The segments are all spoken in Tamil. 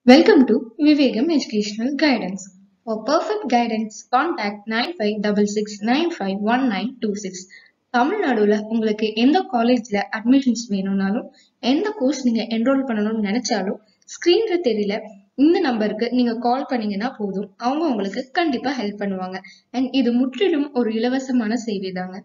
Welcome to Vivegam Educational Guidance. For perfect guidance, contact 9566951926. தமிழ்நாடுல உங்களுக்கு எந்த காலேஜ்ல அட்மிஷன்ஸ் வேணும்னாலும் எந்த கோர்ஸ் நீங்க என்ரோல் பண்ணணும்னு நினைச்சாலும் ஸ்கிரீன்ல தெரியல இந்த நம்பருக்கு நீங்க கால் பண்ணீங்கன்னா போதும் அவங்க உங்களுக்கு கண்டிப்பா ஹெல்ப் பண்ணுவாங்க அண்ட் இது முற்றிலும் ஒரு இலவசமான சேவை தாங்க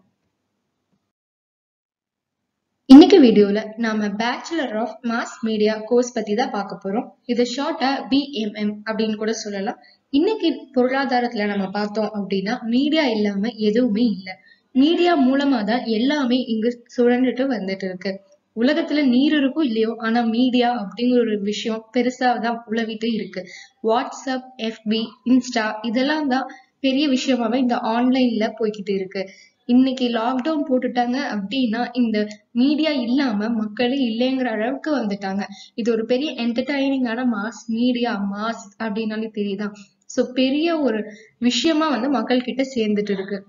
இன்னைக்கு வீடியோல நாம bachelor of mass media course பத்தி தான் பார்க்க போறோம் இது ஷார்ட்டா பிஎம்எம் அப்படின்னு கூட சொல்லலாம் இன்னைக்கு பொருளாதாரத்துல நம்ம பார்த்தோம் அப்படின்னா மீடியா இல்லாம எதுவுமே இல்லை மீடியா மூலமா தான் எல்லாமே இங்கு சுழண்டுட்டு வந்துட்டு இருக்கு உலகத்துல நீர் இருக்கோ இல்லையோ ஆனா மீடியா அப்படிங்கிற ஒரு விஷயம் பெருசா தான் உலவிட்டு இருக்கு வாட்ஸ்அப் எஃபி இன்ஸ்டா இதெல்லாம் தான் பெரிய விஷயமாவே இந்த ஆன்லைன்ல போய்கிட்டு இருக்கு இன்னைக்கு லாக்டவுன் போட்டுட்டாங்க அப்படின்னா இந்த மீடியா இல்லாம மக்களே இல்லைங்கிற அளவுக்கு வந்துட்டாங்க இது ஒரு பெரிய என்டர்டைனிங்கான மாஸ் மீடியா மாஸ் அப்படின்னாலே தெரியுதா சோ பெரிய ஒரு விஷயமா வந்து மக்கள் கிட்ட சேர்ந்துட்டு இருக்கு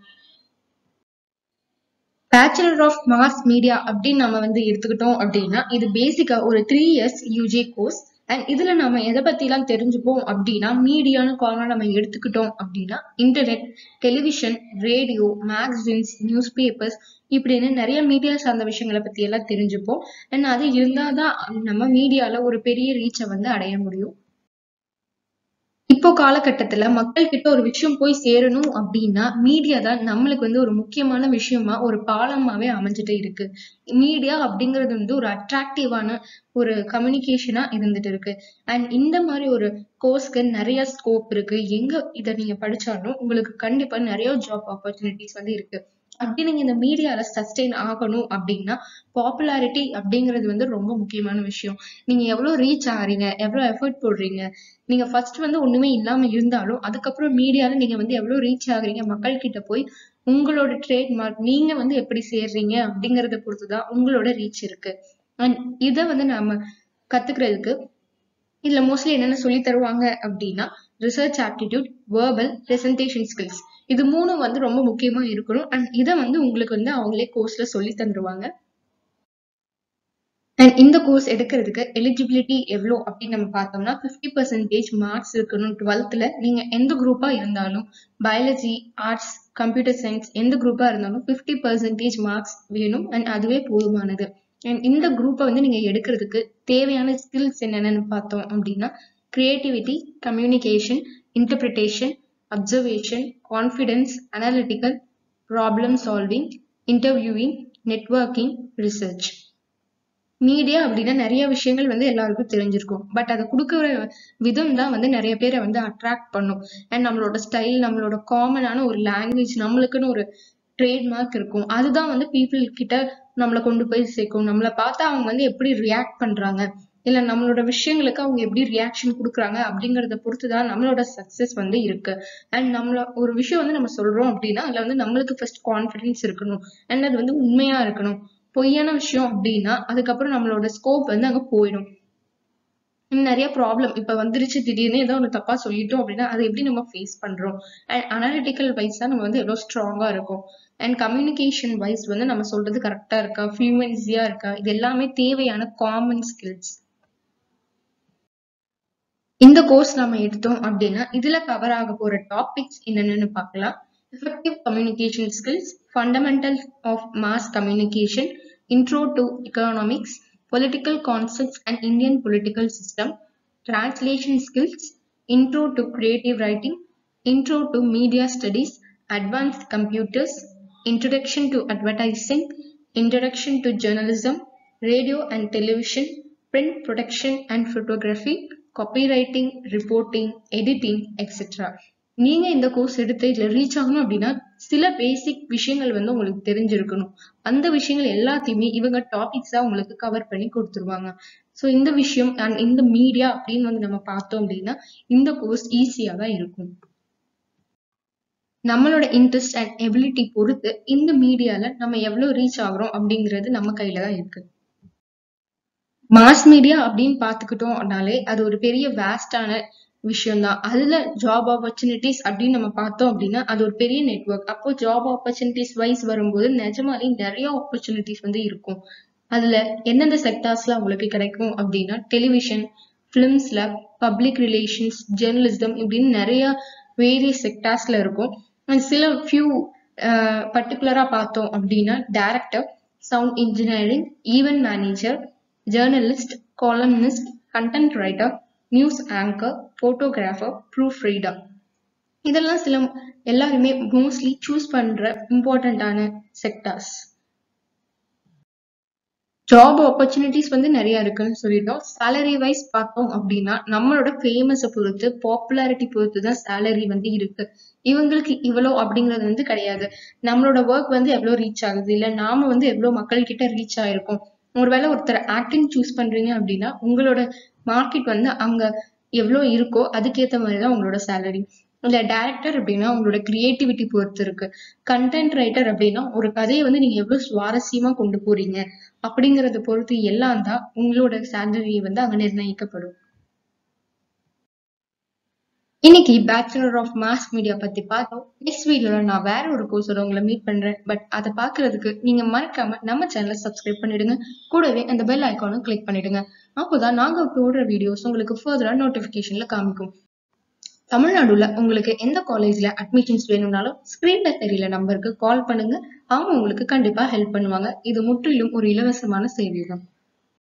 பேச்சுலர் ஆஃப் மாஸ் மீடியா அப்படின்னு நம்ம வந்து எடுத்துக்கிட்டோம் அப்படின்னா இது பேசிக்கா ஒரு three years UG course and இதுல நம்ம எதை பத்தி எல்லாம் தெரிஞ்சுப்போம் அப்படின்னா மீடியான்னு காரணம் நம்ம எடுத்துக்கிட்டோம் அப்படின்னா internet television radio magazines newspapers இப்படின்னு நிறைய மீடியா சார்ந்த விஷயங்களை பத்தி எல்லாம் தெரிஞ்சுப்போம் அண்ட் அது இருந்தாதான் நம்ம மீடியால ஒரு பெரிய ரீச்சை வந்து அடைய முடியும் இப்போ காலகட்டத்துல மக்கள் கிட்ட ஒரு விஷயம் போய் சேரணும் அப்படின்னா மீடியா தான் நம்மளுக்கு வந்து ஒரு முக்கியமான விஷயமா ஒரு பாலமாவே அமைஞ்சிட்டு இருக்கு மீடியா அப்படிங்கிறது வந்து ஒரு அட்ராக்டிவான ஒரு கம்யூனிகேஷனா இருந்துட்டு இருக்கு அண்ட் இந்த மாதிரி ஒரு கோர்ஸ்க்கு நிறைய ஸ்கோப் இருக்கு எங்க இதை நீங்க படிச்சாலும் உங்களுக்கு கண்டிப்பா நிறைய ஜாப் ஆப்பர்ச்சுனிட்டிஸ் வந்து இருக்கு அப்படி நீங்க இந்த மீடியால சஸ்டெயின் ஆகணும் அப்படின்னா பாப்புலாரிட்டி அப்படிங்கிறது வந்து ரொம்ப முக்கியமான விஷயம் நீங்க எவ்வளவு ரீச் ஆகுறீங்க எவ்வளவு எஃபர்ட் போடுறீங்க நீங்க ஃபர்ஸ்ட் வந்து ஒண்ணுமே இல்லாம இருந்தாலும் அதுக்கப்புறம் மீடியால நீங்க வந்து எவ்வளவு ரீச் ஆகுறீங்க மக்கள் கிட்ட போய் உங்களோட ட்ரேட்மார்க் நீங்க வந்து எப்படி சேர்றீங்க அப்படிங்கறத பொறுத்துதான் உங்களோட ரீச் இருக்கு அண்ட் இதை வந்து நாம கத்துக்கிறதுக்கு இதுல மோஸ்ட்லி என்னென்ன சொல்லி தருவாங்க அப்படின்னா research aptitude verbal presentation skills இது மூணும் வந்து ரொம்ப முக்கியமா இருக்கணும் அண்ட் இதை வந்து உங்களுக்கு வந்து அவங்களே கோர்ஸ்ல சொல்லி தந்துருவாங்க அண்ட் இந்த கோர்ஸ் எடுக்கிறதுக்கு எலிஜிபிலிட்டி எவ்வளோ அப்படின்னு நம்ம பார்த்தோம்னா ஃபிஃப்டி பர்சன்டேஜ் மார்க்ஸ் இருக்கணும் டுவெல்த்தில் நீங்கள் எந்த குரூப்பாக இருந்தாலும் பயாலஜி ஆர்ட்ஸ் கம்ப்யூட்டர் சயின்ஸ் எந்த குரூப்பாக இருந்தாலும் ஃபிஃப்டி பர்சன்டேஜ் மார்க்ஸ் வேணும் அண்ட் அதுவே போதுமானது அண்ட் இந்த குரூப்பை வந்து நீங்கள் எடுக்கிறதுக்கு தேவையான ஸ்கில்ஸ் என்னென்னு பார்த்தோம் அப்படின்னா creativity communication interpretation observation confidence analytical problem solving interviewing networking research media அப்படின்னா நிறைய விஷயங்கள் வந்து எல்லாருக்கும் தெரிஞ்சிருக்கும் பட் அதை கொடுக்குற விதம் தான் வந்து நிறைய பேரை வந்து அட்ராக்ட் பண்ணும் அண்ட் நம்மளோட ஸ்டைல் நம்மளோட காமனான ஒரு லாங்குவேஜ் நம்மளுக்குன்னு ஒரு ட்ரேட்மார்க் இருக்கும் அதுதான் வந்து பீப்புள் கிட்ட நம்மளை கொண்டு போய் சேர்க்கும் நம்மளை பார்த்தா அவங்க வந்து எப்படி ரியாக்ட் பண்றாங்க இல்ல நம்மளோட விஷயங்களுக்கு அவங்க எப்படி ரியாக்ஷன் கொடுக்குறாங்க அப்படிங்கறத பொறுத்து தான் நம்மளோட சக்சஸ் வந்து இருக்கு அண்ட் நம்மள ஒரு விஷயம் வந்து நம்ம சொல்றோம் அப்படின்னா அதுல வந்து நம்மளுக்கு ஃபர்ஸ்ட் கான்ஃபிடன்ஸ் இருக்கணும் அண்ட் அது வந்து உண்மையா இருக்கணும் பொய்யான விஷயம் அப்படின்னா அதுக்கப்புறம் நம்மளோட ஸ்கோப் வந்து அங்க போயிடும் நிறைய ப்ராப்ளம் இப்ப வந்துருச்சு திடீர்னு ஏதோ ஒன்று தப்பா சொல்லிட்டோம் அப்படின்னா அதை எப்படி நம்ம ஃபேஸ் பண்றோம் அண்ட் அனாலிட்டிக்கல் வைஸ் தான் நம்ம வந்து எவ்வளவு ஸ்ட்ராங்கா இருக்கும் அண்ட் கம்யூனிகேஷன் வைஸ் வந்து நம்ம சொல்றது கரெக்டா இருக்கா ஃபியூமன்ஸியா இருக்கா இது எல்லாமே தேவையான காமன் ஸ்கில்ஸ் இந்த கோர்ஸ் நம்ம எடுத்தோம் அப்படின்னா இதுல கவர் ஆக போற டாபிக்ஸ் என்னென்னு பார்க்கலாம் effective communication skills, fundamentals of mass communication, intro to economics, political concepts and Indian political system, translation skills, intro to creative writing, intro to media studies, advanced computers, introduction to advertising, introduction to journalism, radio and television, print production and photography, copywriting, reporting, editing, etc. நீங்க இந்த கோர்ஸ் எடுத்து இதுல ரீச் ஆகணும் அப்படின்னா சில பேசிக் விஷயங்கள் வந்து உங்களுக்கு தெரிஞ்சிருக்கணும் அந்த விஷயங்கள் எல்லாத்தையுமே இவங்க டாபிக்ஸா உங்களுக்கு கவர் பண்ணி கொடுத்துருவாங்க ஸோ இந்த விஷயம் அண்ட் இந்த மீடியா அப்படின்னு வந்து நம்ம பார்த்தோம் அப்படின்னா இந்த கோர்ஸ் ஈஸியா தான் இருக்கும் நம்மளோட இன்ட்ரெஸ்ட் அண்ட் எபிலிட்டி பொறுத்து இந்த மீடியால நம்ம எவ்வளவு ரீச் ஆகுறோம் அப்படிங்கிறது நம்ம கையில தான் இருக்கு மாஸ் மீடியா அப்படின்னு பாத்துக்கிட்டோம்னாலே அது ஒரு பெரிய வேஸ்டான விஷயம் தான் அதுல ஜாப் ஆப்பர்ச்சுனிட்டிஸ் அப்படின்னு நம்ம பார்த்தோம் அப்படின்னா அது ஒரு பெரிய நெட்ஒர்க் அப்போ ஜாப் ஆப்பர்ச்சுனிட்டிஸ் வைஸ் வரும்போது நிஜமாலே நிறைய ஆப்பர்ச்சுனிட்டிஸ் வந்து இருக்கும் அதுல எந்தெந்த செக்டார்ஸ்ல உங்களுக்கு கிடைக்கும் அப்படின்னா டெலிவிஷன் ஃபிலிம்ஸ்ல பப்ளிக் ரிலேஷன்ஸ் ஜேர்னலிசம் இப்படின்னு நிறைய வேரியஸ் செக்டார்ஸ்ல இருக்கும் And சில ஃபியூ பர்டிகுலரா பார்த்தோம் அப்படின்னா director sound engineering event manager journalist columnist content writer news anchor photographer proofreader இதெல்லாம் சில எல்லாருமே மோஸ்ட்லி சூஸ் பண்ற இம்பார்ட்டண்ட்டான செக்டார்ஸ் ஜாப் ஆப்பர்ச்சுனிட்டிஸ் வந்து நிறைய இருக்குன்னு சொல்லிட்டோம் சேலரி வைஸ் பார்த்தோம் அப்படின்னா நம்மளோட ஃபேமஸை பொறுத்து பாப்புலாரிட்டி பொறுத்து தான் சேலரி வந்து இருக்கு இவங்களுக்கு இவ்வளோ அப்படிங்கிறது வந்து கிடையாது நம்மளோட ஒர்க் வந்து எவ்வளோ ரீச் ஆகுது இல்லை நாம வந்து எவ்வளோ மக்கள் கிட்ட ரீச் ஆயிருக்கோம் ஒருவேளை ஒருத்தர் ஆக்டிங் சூஸ் பண்றீங்க அப்படின்னா உங்களோட மார்க்கெட் வந்து அங்க எவ்வளோ இருக்கோ அதுக்கேற்ற மாதிரி தான் உங்களோட சேலரி இல்ல டேரக்டர் அப்படின்னா உங்களோட கிரியேட்டிவிட்டி பொறுத்து இருக்கு கண்டென்ட் ரைட்டர் அப்படின்னா ஒரு கதையை வந்து நீங்க எவ்வளவு சுவாரஸ்யமா கொண்டு போறீங்க அப்படிங்கறத பொறுத்து எல்லாம் தான் உங்களோட சேலரி வந்து அங்க நிர்ணயிக்கப்படும் இன்னைக்கு பேச்சுலர் ஆஃப் மாஸ் மீடியா பத்தி பார்த்தோம் நெக்ஸ்ட் வீடியோல நான் வேற ஒரு கோர்ஸோட உங்களை மீட் பண்றேன் பட் அதை பாக்குறதுக்கு நீங்க மறக்காம நம்ம சேனலை சப்ஸ்கிரைப் பண்ணிடுங்க கூடவே அந்த பெல் ஐக்கானும் கிளிக் பண்ணிடுங்க அப்போதான் நாங்க போடுற வீடியோஸ் உங்களுக்கு ஃபர்தரா நோட்டிபிகேஷன்ல காமிக்கும் தமிழ்நாடுல உங்களுக்கு எந்த காலேஜ்ல அட்மிஷன்ஸ் வேணும்னாலும் ஸ்கிரீன்ல தெரியல நம்பருக்கு கால் பண்ணுங்க அவங்க உங்களுக்கு கண்டிப்பா ஹெல்ப் பண்ணுவாங்க இது முற்றிலும் ஒரு இலவசமான சேவை தான்